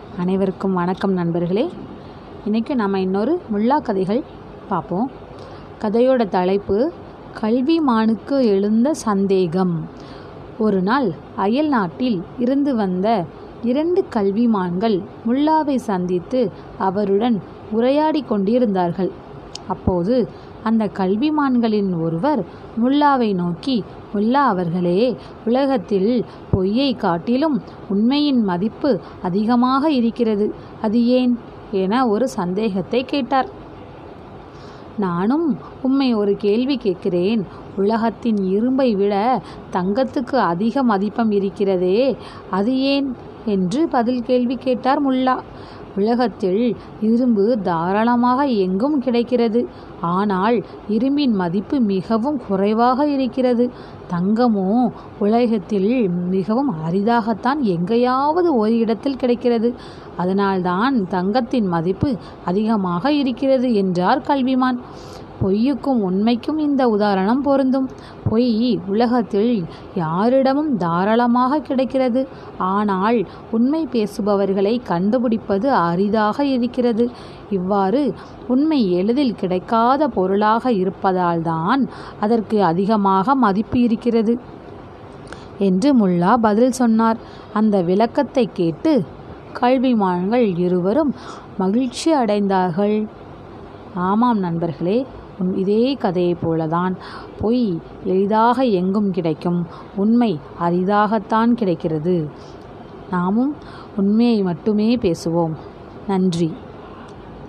அனைவருக்கும் வணக்கம் நண்பர்களே இன்றைக்கி நம்ம இன்னொரு முல்லா கதைகள் பார்ப்போம் கதையோட தலைப்பு கல்வி மானுக்கு எழுந்த சந்தேகம் ஒரு நாள் அயல் நாட்டில் இருந்து வந்த இரண்டு கல்விமான்கள் முல்லாவை சந்தித்து அவருடன் உரையாடி கொண்டிருந்தார்கள் அப்போது அந்த கல்விமான்களின் ஒருவர் முல்லாவை நோக்கி முல்லா அவர்களே உலகத்தில் பொய்யை காட்டிலும் உண்மையின் மதிப்பு அதிகமாக இருக்கிறது அது ஏன் என ஒரு சந்தேகத்தை கேட்டார் நானும் உம்மை ஒரு கேள்வி கேட்கிறேன் உலகத்தின் இரும்பை விட தங்கத்துக்கு அதிக மதிப்பம் இருக்கிறதே அது ஏன் என்று பதில் கேள்வி கேட்டார் முல்லா உலகத்தில் இரும்பு தாராளமாக எங்கும் கிடைக்கிறது ஆனால் இரும்பின் மதிப்பு மிகவும் குறைவாக இருக்கிறது தங்கமோ உலகத்தில் மிகவும் அரிதாகத்தான் எங்கேயாவது ஒரு இடத்தில் கிடைக்கிறது அதனால்தான் தங்கத்தின் மதிப்பு அதிகமாக இருக்கிறது என்றார் கல்விமான் பொய்யுக்கும் உண்மைக்கும் இந்த உதாரணம் பொருந்தும் பொய் உலகத்தில் யாரிடமும் தாராளமாக கிடைக்கிறது ஆனால் உண்மை பேசுபவர்களை கண்டுபிடிப்பது அரிதாக இருக்கிறது இவ்வாறு உண்மை எளிதில் கிடைக்காத பொருளாக இருப்பதால்தான் அதற்கு அதிகமாக மதிப்பு இருக்கிறது என்று முல்லா பதில் சொன்னார் அந்த விளக்கத்தை கேட்டு கல்விமான்கள் இருவரும் மகிழ்ச்சி அடைந்தார்கள் ஆமாம் நண்பர்களே உன் இதே கதையைப் போலதான் பொய் எளிதாக எங்கும் கிடைக்கும் உண்மை அரிதாகத்தான் கிடைக்கிறது நாமும் உண்மையை மட்டுமே பேசுவோம் நன்றி